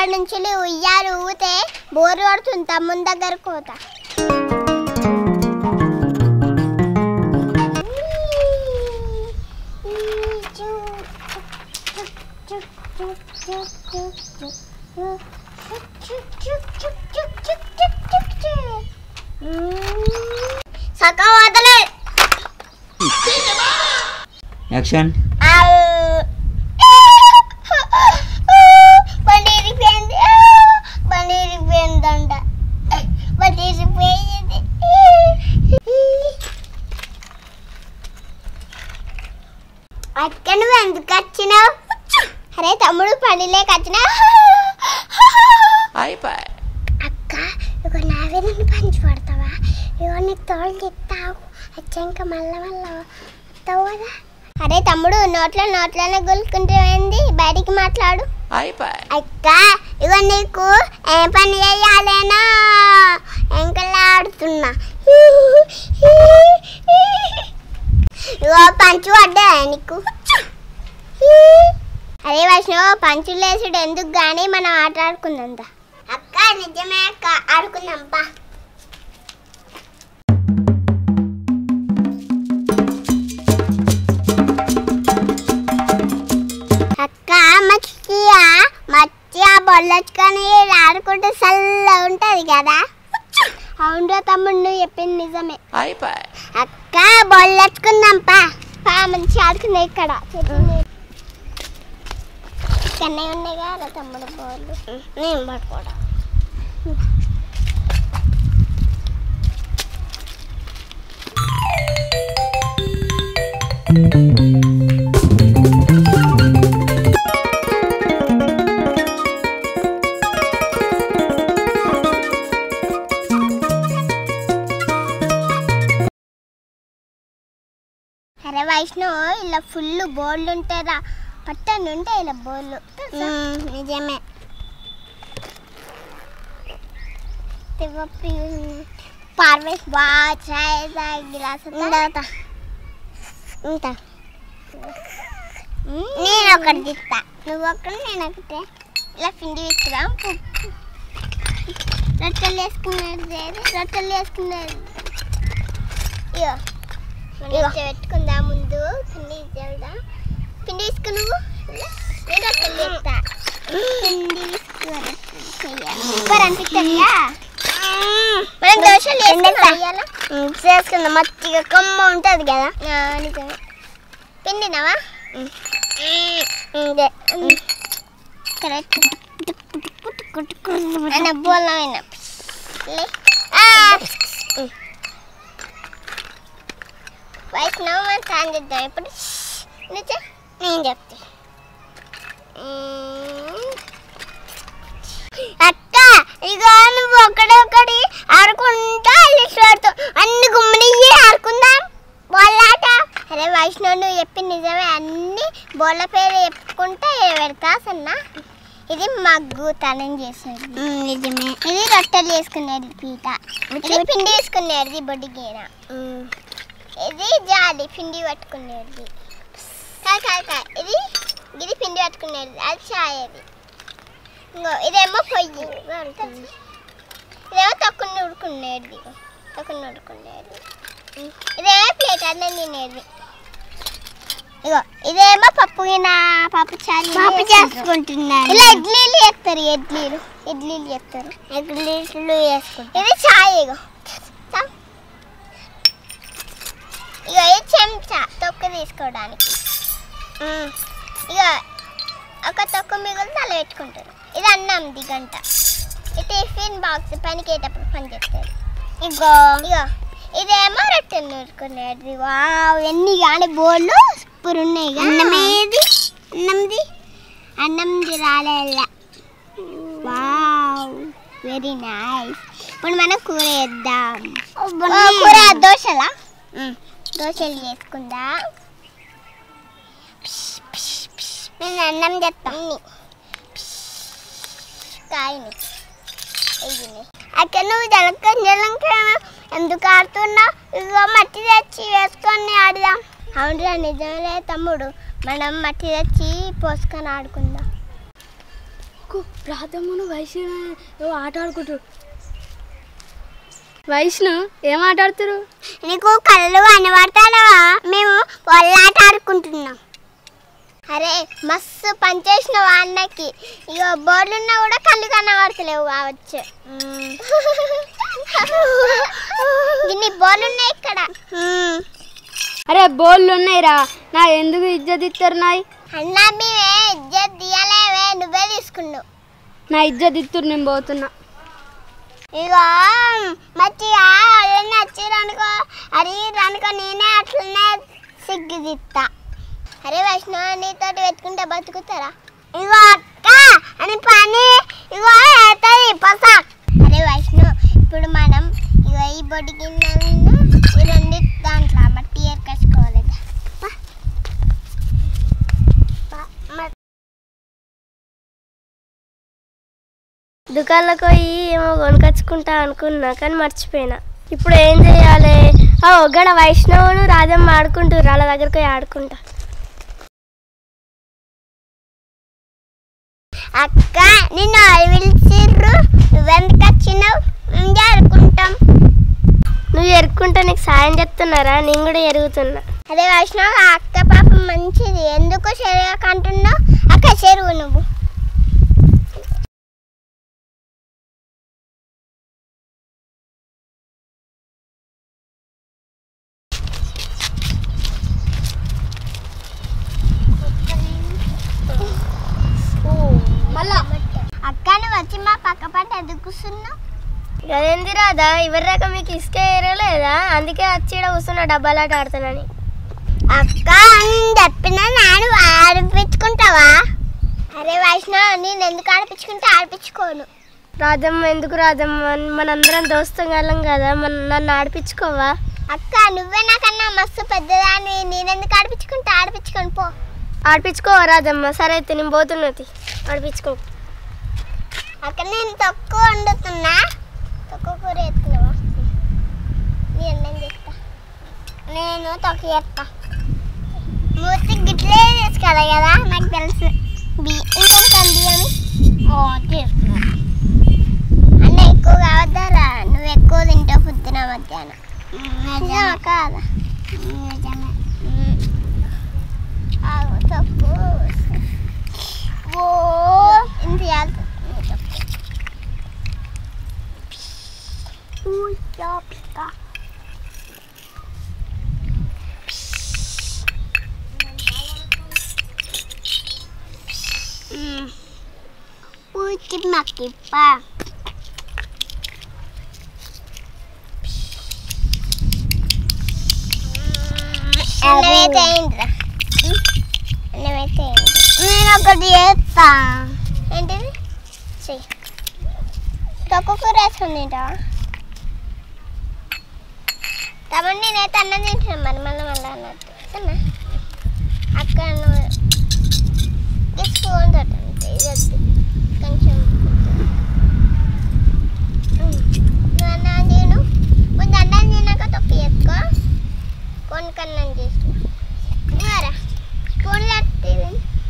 ఇప్పటి నుంచి ఉయ్యాలు ఊతే బోరు పడుతుంది తమ్ముని దగ్గర కోత సగం వదలే యాక్షన్ బండి ఇరిగిపోయింది బండి ఇరిగిపోయిందంట బండి ఇరిగిపోయింది అక్క నువ్వు ఎందుకు వచ్చినావు అరే తమ్ముడు పనిలేక వచ్చినావు అక్క ఇక నావే నన్ను పంచి పడతావా ఇగో నీకు తోడు చెప్తావు వచ్చాక మళ్ళా మళ్ళా వస్తావు కదా అరే తమ్ముడు నోట్లో నోట్లోనే గులుకుంటే ఏంది బయటికి మాట్లాడు అక్క ఇగో నీకు ఏ పని చేయాలేనా ఎంకలాడుతున్నా ఇగో పంచు పడ్డా నీకు అరే వైష్ణవ్ పంచులు వేసుడు ఎందుకు కానీ మనం ఆట ఆడుకుందాం దా. అక్క నిజమే అక్క ఆడుకుందాం పా అక్క మచ్చియా మచ్చియా బొల్లొచ్చుకొని ఆడుకుంటే చల్లగా ఉంటది కదా అవును తమ్ముడు నువ్వు చెప్పింది నిజమే అక్క బొల్లొచ్చుకుందాం పా పా మంచి ఆడుకుందా ఇక్కడ చెట్టు మీద. ఇక్కడనే ఉన్నాయి కదా తమ్ముడు బోర్లు నేను పట్టుకోవడం అరే వైష్ణవ్ ఇలా ఫుల్ బోర్లు ఉంటారా పట్టను ఉంటాయి ఇలా బోర్లు నిజమే పార్వేస్ బాగా చాయ్ గిలాస్ ఉంటా ఉంటా నేను ఒకటి తిస్తా నువ్వు ఒకటి నేను ఒకటి ఇలా పిండి విసుకుదాం రొట్టెలు వేసుకున్నది ఏది? రొట్టెలు వేసుకున్నది ఇగో ఇగో పెట్టుకుందా ముందు పిండి చేద్దాం పిండి తీసుకు నువ్వు నేను రొట్టెలు చేస్తా పిండి తీసుకు అనిపిస్తుందా మనం దోశలు వేసుకుందాం చేసుకుందాం మచ్చిగా కొమ్మ ఉంటుంది కదా నిజమే పిండినావా ఇదే కరెక్ట్ అన్న బోలమైన వైష్ణవ్ మనం సాయం చేద్దాం ఇప్పుడు నువ్వు చెప్ నేను చెప్తా అక్క ఇక నువ్వు ఒకడొకటి ఆడుకుంటా అల్లిస్తాడు అన్ని గుమ్మడియ్యి ఆడుకుందాం బోలాట అరే వైష్ణవ్ నువ్వు చెప్పి నిజమే అన్ని బోళ్ళ పేరు చెప్పుకుంటా పెడతా సన్నా ఇది మగ్గు తనం చేసేది నిజమే ఇది రొట్టెలు చేసుకునేది పీట ఇది పిండి వేసుకునేది బొడిగేన ఇది జాలి పిండి పట్టుకునేది కాదు కాదు కాదు ఇది ఇది పిండి పట్టుకునేది అది చాయది ఇంకో ఇదేమో పొయ్యి ఇదేమో తక్కువ ఉడుకునేది తక్కువ ఉడుకునేది ఇదేమో ప్లేట్ అన్నం తినేది ఇగో ఇదేమో పప్పు గిన పప్పు చారు పప్పు చేసుకుంటున్నారు ఇలా ఇడ్లీలు చేస్తారు ఇడ్లీలు ఇడ్లీలు చేస్తారు ఇడ్లీలు చేసుకుంటారు ఇది చాయ్ ఇగో తా. ఇగో ఇది చెంచా తొక్క తీసుకోవడానికి ఉమ్. ఇక ఒక తొక్క మిగులు తల పెట్టుకుంటారు ఇది అన్నంది గంట ఈ టిఫిన్ బాక్స్ పనికేటప్పుడు పని చేస్తారు ఇగో ఇగో ఇదేమో రొట్టెలు నూరుకునేది వావ్ ఎన్ని కానీ బోళ్ళు సూపర్ ఉన్నాయి అన్నమేది అన్నంది అన్నంది రాలేలా వావ్ వెరీ నైస్ ఇప్పుడు మనం కూర వేద్దాం కూర దోశలా దోశలు చేసుకుందాం నేను అన్నం చెప్తాను కాయని అక్కడ నువ్వు జలక జలంక ఎందుకు ఆడుతున్నావు ఇగో మట్టి తెచ్చి వేసుకొని ఆడదాం అవునురా నిజమే తమ్ముడు మనం మట్టి తెచ్చి పోసుకొని ఆడుకుందాం అగో రాధమ్మను వైష్ణు ఏవో ఆట ఆడుకుంటారు వైష్ణు ఏం ఆట ఆడుతారు నీకు కళ్ళు కనబడతాడా మేము పొల్లాట ఆడుకుంటున్నాం అరే మస్తు పనిచేసినావు అన్నకి ఇక బోర్లు ఉన్నా కూడా కళ్ళు కనబడతలేవు కావచ్చు ఇన్ని బోర్లు ఉన్నాయి ఇక్కడ అరే బోళ్ళు ఉన్నాయిరా నా ఎందుకు ఇజ్జత్ ఇస్తారు నాయ్ అన్న మేమే ఇజ్జత్ తీయలేవే నువ్వే తీసుకున్నావు నా ఇజ్జత్ ఇస్తారు నేను పోతున్నా ఇక మంచిగా ఎవరైనా వచ్చిరనుకో అది అనుకో నేనే అట్లనే సిగ్గు తిత్తా అరే వైష్ణవ నీతోటి పెట్టుకుంటే బతుకుతారా ఇగో అక్క అని పని ఇగో అవుతుంది పసాక్ అరే వైష్ణవ్ ఇప్పుడు మనం ఇగో ఈ బొడ్డు గిన్నెలను ఈ రెండు దాంట్లో మట్టి ఏర్కసుకోవాలి పా. పా. మ- దుకాణంలోకి పోయి ఏమో కొనుకొచ్చుకుంటా అనుకున్నా కానీ మర్చిపోయినా ఇప్పుడు ఏం చేయాలి ఆ ఒగ్గడ వైష్ణవును రాజమ్మ ఆడుకుంటారు వాళ్ళ దగ్గరికి పోయి ఆడుకుంటా అక్క నిన్ను పిలిచిర్రు నువ్వెందుకు వచ్చినావు మేము జరుపుకుంటాం నువ్వు ఎరుక్కుంటా నీకు సాయం చెప్తున్నారా నేను కూడా ఎరుగుతున్నా అదే వైష్ణవ్ ఆ అక్క పాపం మంచిది ఎందుకు చెరువు అంటున్నావు అక్క చెరువు నువ్వు మళ్ళా అక్క నువ్వు వచ్చి మా పక్క పట్ట ఎందుకు కూర్చున్నావు అదేంది రాదా ఎవరి రకం మీకు ఇసుక ఏరలేదా అందుకే వచ్చి ఈడ కూర్చున్నా డబ్బాలాట ఆడుతానని అక్క నేను చెప్పిన నాను ఆడిపించుకుంటావా అరే వైష్ణవ్ నేను ఎందుకు ఆడిపించుకుంటే ఆడిపించుకోను రాజమ్మ ఎందుకు రాజమ్మ మనందరం దోస్తం గలం కదా మన నన్ను ఆడిపించుకోవా అక్క నువ్వే నాకన్నా మస్తు పెద్దదాన్ని నేనెందుకు ఆడిపించుకుంటే ఆడిపించుకొని పో ఆడిపించుకోవా రాజమ్మ సరే అయితే నేను పోతున్నది ఆడిపించుకో అక్క నేను తక్కువ వండుతున్నా తక్కువ కూర ఎత్తుకున్నావా నీ అన్నం చేస్తా నేను తక్కువ చేస్తా మూర్తి గిట్లే తీసుకోవాలి కదా నాకు తెలుసు బి ఇంకొక బియ్యమి ఓ తీసుకున్నా అన్న ఎక్కువ కావద్దారా నువ్వు ఎక్కువ తింటావు పొద్దున మధ్యాహ్నం నిజమా కాదా నిజమే ఆగు తక్కువ ఓ ఇంత చేయాలి Uy, Uy, que maquipa. అన్నమైతే అయిందిరా అన్నమైతే అయింది నేను ఒకటి చేస్తా ఏంటిది చెయ్యి తక్కువ కూర వేసుకుని తింటావా తమ్ముడు నేనైతే అన్నం తింటున్నాను మరి మళ్ళీ మళ్ళీ అన్నట్టు సరేనా అక్క నువ్వు ఈ స్పూన్ తోటి అంతే ఇది వద్దు కొంచెం ఉమ్. నువ్వు అన్నం తిను ముందు అన్నం తిన్నాక తొక్కి వేసుకో కొనుకన్నం చేసుకో ఇవ్వరా స్పూన్ తట్టి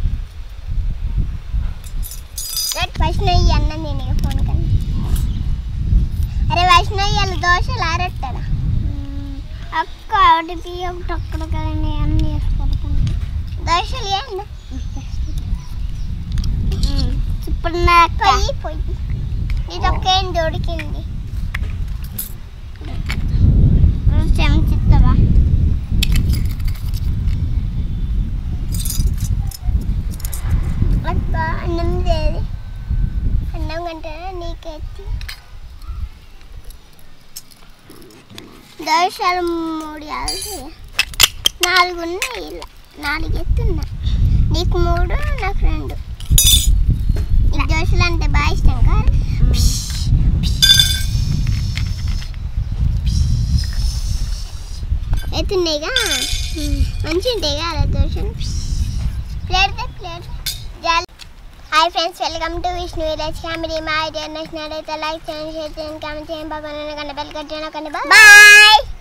వైష్ణవి ఈ అన్నం తినే ఫోన్ కన్నా అరే వైష్ణవి వాళ్ళు దోశలు ఆరట్టాడా అక్క ఒకటి తీయ ఒకటి అక్కడ కదండి అన్ని వేసుకోవాలి దోశలు ఏంటి ఇప్పుడు నాకు పొయ్యి పొయ్యి ఇది ఒకేం దొరికింది చెంచిత్తవా అక్క అన్నం లేదు అన్నం కంటే నీకెత్తి దోశలు మూడు యాభై నాలుగు ఉన్నాయి ఇలా నాలుగు ఎత్తున్నా నీకు మూడు నాకు రెండు ఈ దోశలు అంటే బాగా ఇష్టం కదా ఎత్తున్నాయిగా మంచి ఉంటాయి కదా దోశలు ప్లేట్ ప్లేట్ జాలి hi friends welcome to Vishnu village family మా ఐడియా నచ్చినట్లయితే లైక్ చేయండి షేర్ చేయండి కామెంట్ చేయండి బాగా కన్నా బెల్ కట్ చేయండి బాయ్